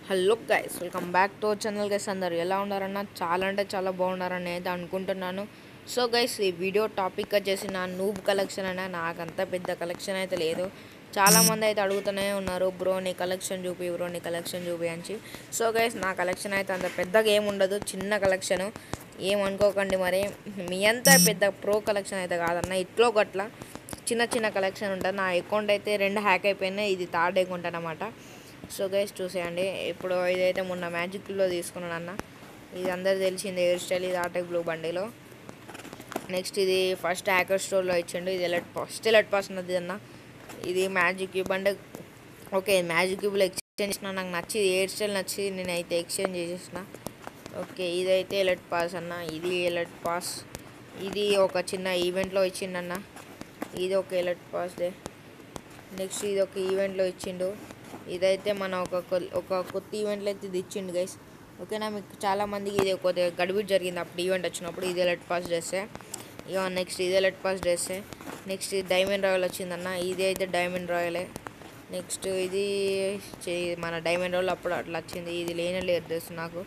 hello guys welcome back to channel guys అందరు ఎలా ఉన్నారన్న చాలా అంటే చాలా బాగున్నారని అయితే అనుకుంటున్నాను సో గైస్ ఈ వీడియో టాపిక్ వచ్చేసి నా నూబ్ కలెక్షన్ అయినా నాకంత పెద్ద కలెక్షన్ అయితే లేదు చాలామంది అయితే అడుగుతూనే ఉన్నారు బ్రో నీ కలెక్షన్ చూపి బ్రో నీ కలెక్షన్ చూపి అని సో గైస్ నా కలెక్షన్ అయితే అంత పెద్దగా ఏమి ఉండదు చిన్న కలెక్షన్ ఏమనుకోకండి మరి మీ అంత పెద్ద ప్రో కలెక్షన్ అయితే కాదన్న ఇట్లో గట్ల చిన్న చిన్న కలెక్షన్ ఉంటుంది నా అకౌంట్ అయితే రెండు హ్యాక్ అయిపోయినాయి ఇది థర్డ్ అకౌంట్ అనమాట సో గైస్ చూసేయండి ఇప్పుడు ఇదైతే మొన్న మ్యాజిక్లో తీసుకున్నాను అన్న ఇది అందరు తెలిసింది హెయిర్ స్టైల్ ఇది ఆటెక్ బ్లూ బండిలో నెక్స్ట్ ఇది ఫస్ట్ హ్యాకర్ స్టోర్లో ఇచ్చిండు ఇది ఎలట్ ఫస్ట్ ఎలట్ పాస్ ఉన్నది అన్న ఇది మ్యాజిక్ క్యూబ్ అంటే ఓకే మ్యాజిక్ క్యూబ్లో ఎక్స్చేంజ్ చేసిన నాకు నచ్చి హెయిర్ స్టైల్ నచ్చి నేనైతే ఎక్స్చేంజ్ చేసేసిన ఓకే ఇదైతే ఎలట్ పాస్ అన్న ఇది ఎలట్ పాస్ ఇది ఒక చిన్న ఈవెంట్లో ఇచ్చిండన్న ఇది ఒక ఎలట్ పాస్దే నెక్స్ట్ ఇది ఒక ఈవెంట్లో ఇచ్చిండు ఇదైతే మన ఒక కొల్- ఒక కొత్త ఈవెంట్లో అయితే ఇది ఇచ్చిండు గైస్ ఓకేనా మీకు చాలా మందికి ఇది కొద్దిగా గడిబిడి జరిగింది అప్పుడు ఈవెంట్ వచ్చినప్పుడు ఇది లెట్ పాస్ డ్రెస్సే ఇక నెక్స్ట్ ఇదే లెట్ పాస్ డ్రెస్సే నెక్స్ట్ ఇది డైమండ్ రాయల్ వచ్చిందన్న ఇది అయితే డైమండ్ రాయలే నెక్స్ట్ ఇది చే- మన డైమండ్ రాయల్ అప్పుడు అట్లా వచ్చింది ఇది లేనే లేదు డ్రెస్ నాకు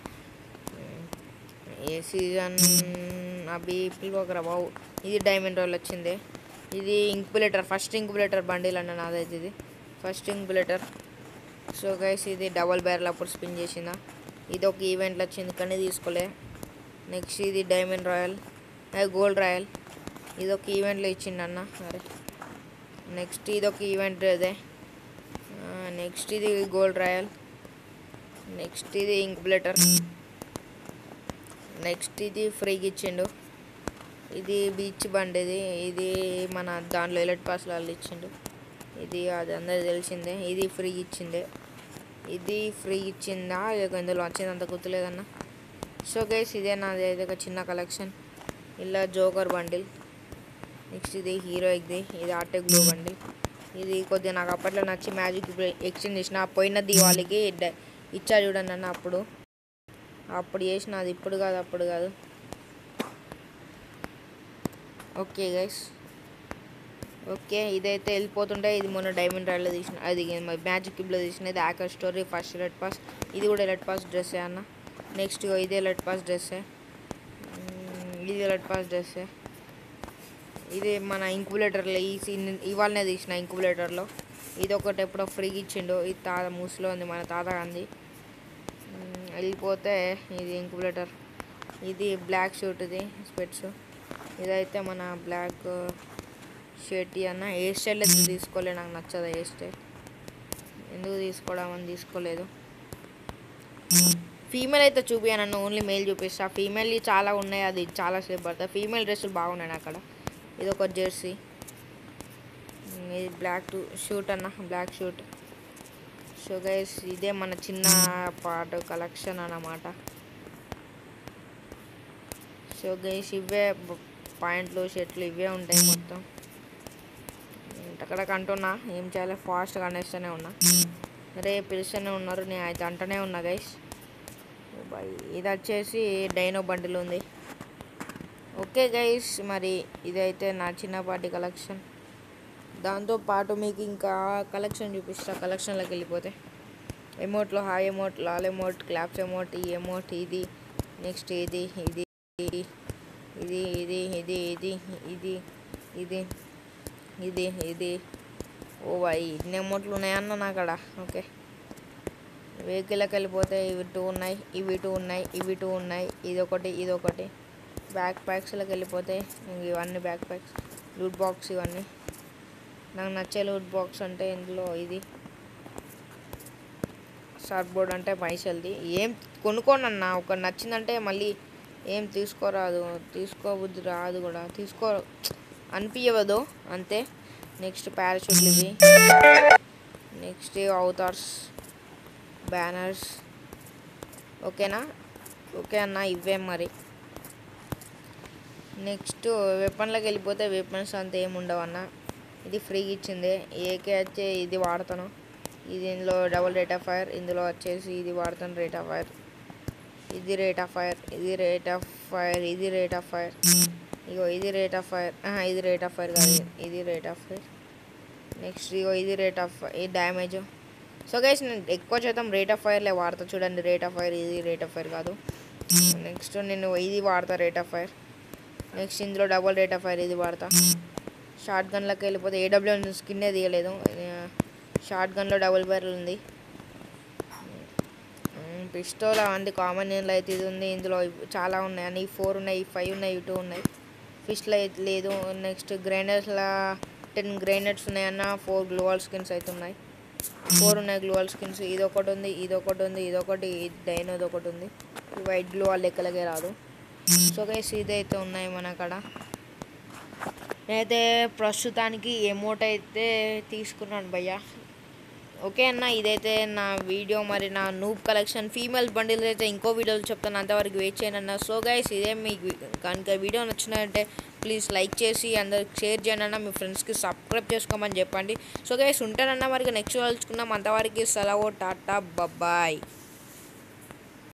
ఏ సీజన్ అవి పిలువకరా బావు ఇది డైమండ్ రోల్ వచ్చింది ఇది ఇంక్యులేటర్ ఫస్ట్ ఇంక్యులేటర్ బండిల్ అన్న నాదైతే ఇది ఫస్ట్ ఇంక్యులేటర్ సో గైస్ ఇది డబల్ బ్యారల్ అప్పుడు స్పిన్ చేసిందా ఇది ఒక ఈవెంట్లో వచ్చింది కానీ తీసుకోలే నెక్స్ట్ ఇది డైమండ్ రాయల్ గోల్డ్ రాయల్ ఇది ఒక ఈవెంట్లో ఇచ్చిండు అన్న అరే నెక్స్ట్ ఇది ఒక ఈవెంట్ అదే నెక్స్ట్ ఇది గోల్డ్ రాయల్ నెక్స్ట్ ఇది ఇంక్యులేటర్ నెక్స్ట్ ఇది ఫ్రీకి ఇచ్చిండు ఇది బీచ్ బండి ఇది ఇది మన దాంట్లో ఎలట్ పాస్లో వాళ్ళు ఇచ్చిండు ఇది అది అందరికి తెలిసిందే ఇది ఫ్రీ ఇచ్చిందే ఇది ఫ్రీ ఇచ్చిందా లేక ఇందులో వచ్చింది అంత గుర్తులేదన్న సో గైస్ ఇదే నాది అయితే ఒక చిన్న కలెక్షన్ ఇలా జోకర్ బండిల్ నెక్స్ట్ ఇది హీరో ఇది ఇది ఆర్టెక్ బ్లూ బండిల్ ఇది కొద్దిగా నాకు అప్పట్లో నచ్చి మ్యాజిక్ ఎక్స్చేంజ్ చేసిన ఆ పోయిన దివాళికి డ- ఇచ్చా చూడండి అన్న అప్పుడు అప్పుడు చేసిన అది ఇప్పుడు కాదు అప్పుడు కాదు ఓకే గైస్ ఓకే ఇదైతే వెళ్ళిపోతుంటే ఇది మొన్న డైమండ్ రాయల్లో తీసిన అది మ్యాజిక్ క్యూబ్లో తీసిన ఇది ఆకర్ స్టోరీ ఫస్ట్ ఎలట్ పాస్ ఇది కూడా ఎలట్ పాస్ డ్రెస్సే అన్న నెక్స్ట్ ఇది ఎలట్ పాస్ డ్రెస్సే మ్మ్, ఇది ఎలట్ పాస్ డ్రెస్సే ఇది మన ఇంక్యుబులేటర్లో ఈ సీన్ ఇవాళనే తీసిన ఇంక్యుబులేటర్లో ఇది ఒకటి ఎప్పుడో ఫ్రీగా ఇచ్చిండు ఇది తాత మూసిలో ఉంది మన తాత అంది మ్మ్, వెళ్ళిపోతే ఇది ఇంక్యుబులేటర్ ఇది బ్లాక్ షూట్ ఇది స్పెట్స్ ఇదైతే మన బ్లాక్ షర్ట్ అన్న హెయిర్ స్టైల్ అయితే తీసుకోలే నాకు నచ్చదు హెయిర్ స్టైల్ ఎందుకు తీసుకోవడం అని తీసుకోలేదు ఫీమేల్ అయితే చూపించాను ఓన్లీ మేల్ చూపిస్తా ఫీమేల్ చాలా ఉన్నాయి అది చాలా సేపు పడుతుంది ఫీమేల్ డ్రెస్సులు బాగున్నాయి అక్కడ ఇది ఒక జెర్సీ ఉమ్, ఇది బ్లాక్ టు షూట్ అన్న బ్లాక్ షూట్ సో గైస్ ఇదే మన చిన్న పాట కలెక్షన్ అన్నమాట సో గైస్ ఇవే బ- పాయింట్లు షర్ట్లు ఇవే ఉంటాయి మొత్తం అక్కడ అంటున్నా ఏం చేయాలి ఫాస్ట్గా అనేస్తూనే ఉన్నా రే పిలుస్తూనే ఉన్నారు నేను అయితే అంటూనే ఉన్నా గైస్ బాయ్ ఇది వచ్చేసి డైనో బండిల్ ఉంది ఓకే గైస్ మరి ఇదైతే నా చిన్నపాటి కలెక్షన్ దాంతో పాటు మీకు ఇంకా కలెక్షన్ చూపిస్తా కలెక్షన్లోకి వెళ్ళిపోతే ఎమోట్లో hi emote lol emote claps emote ఈ ఎమోట్ ఇది నెక్స్ట్ ఇది ఇది ఇది ఇది ఇది ఇది ఇది ఇది ఇది ఇది ఇది ఓ బాయ్ ఇన్ని ఎమోట్లు ఉన్నాయన్న నా కాడ ఓకే వెహికల్కి వెళ్ళిపోతే ఇవి టూ ఉన్నాయి ఇవి టూ ఉన్నాయి ఇవి టూ ఉన్నాయి ఇది ఒకటి ఇది ఒకటి బ్యాక్ ప్యాక్స్లోకి వెళ్ళిపోతే ఇంక ఇవన్నీ బ్యాక్ ప్యాక్స్ లూట్ బాక్స్ ఇవన్నీ నాకు నచ్చే లూట్ బాక్స్ అంటే ఇందులో ఇది సర్ఫ్ బోర్డ్ అంటే పైసలది ఏం కొనుక్కోనన్నా ఒక నచ్చిందంటే మళ్ళీ ఏం తీసుకోరాదు తీసుకోబుద్ధి రాదు కూడా తీసుకో అనిపించవదు అంతే నెక్స్ట్ పారాషూట్లు ఇవి నెక్స్ట్ అవుతార్స్ బ్యానర్స్ ఓకేనా ఓకే అన్న ఇవే మరి నెక్స్ట్ వెపన్లోకి వెళ్ళిపోతే వెపన్స్ అంత ఏమి ఉండవు అన్న ఇది ఫ్రీగా ఇచ్చింది ఏకే వచ్చి ఇది వాడతాను ఇది ఇందులో డబుల్ రేట్ ఆఫ్ ఫైర్ ఇందులో వచ్చేసి ఇది వాడతాను రేట్ ఆఫ్ ఫైర్ ఇది రేట్ ఆఫ్ ఫైర్ ఇది రేట్ ఆఫ్ ఫైర్ ఇది రేట్ ఆఫ్ ఫైర్ ఇగో ఇది రేట్ ఆఫ్ ఫైర్ ఇది రేట్ ఆఫ్ ఫైర్ కాదు ఇది రేట్ ఆఫ్ ఫైర్ నెక్స్ట్ ఇగో ఇది రేట్ ఆఫ్ ఇది డ్యామేజ్ సో గైస్ నేను ఎక్కువ శాతం రేట్ ఆఫ్ ఫైర్లే వాడతా చూడండి రేట్ ఆఫ్ ఫైర్ ఇది రేట్ ఆఫ్ ఫైర్ కాదు నెక్స్ట్ నేను ఇది వాడతా రేట్ ఆఫ్ ఫైర్ నెక్స్ట్ ఇందులో డబుల్ రేట్ ఆఫ్ ఫైర్ ఇది వాడతా షార్ట్ గన్లోకి వెళ్ళిపోతే ఏడబ్ల్యూ స్కిన్నే తీయలేదు షార్ట్ గన్లో డబుల్ బ్యారెల్ ఉంది పిస్టోల్ అవంది కామన్ ఇందులో అయితే ఇది ఉంది ఇందులో చాలా ఉన్నాయి అన్ని ఫోర్ ఉన్నాయి ఫైవ్ ఉన్నాయి టూ ఉన్నాయి ఫిష్లో అయితే లేదు నెక్స్ట్ గ్రైండర్స్లో టెన్ గ్రైండర్స్ ఉన్నాయన్న ఫోర్ గ్లోవల్ స్కిన్స్ అయితే ఉన్నాయి ఫోర్ ఉన్నాయి గ్లోవల్ స్కిన్స్ ఇది ఒకటి ఉంది ఇది ఒకటి ఉంది ఇది ఒకటి డైనోది ఒకటి ఉంది ఈ వైట్ గ్లోవల్ లెక్కలకే రాదు సో గైస్ ఇదైతే ఉన్నాయి మన కాడ నేనైతే ప్రస్తుతానికి ఎమోట్ అయితే తీసుకున్నాను భయ్యా ఓకే అన్న ఇదైతే నా వీడియో మరి నా నూబ్ కలెక్షన్ ఫీమేల్ బండిల్ అయితే ఇంకో వీడియోలు చెప్తాను అంతవరకు వెయిట్ చేయను అన్న సో గైస్ ఇదే మీకు కనుక వీడియో నచ్చినట్టే ప్లీజ్ లైక్ చేసి అందరికి షేర్ చేయండి అన్న మీ ఫ్రెండ్స్కి సబ్స్క్రైబ్ చేసుకోమని చెప్పండి సో గైస్ ఉంటానన్న మరి నెక్స్ట్ కలుసుకుందాం అంతవరకు సెలవు టాటా బాయ్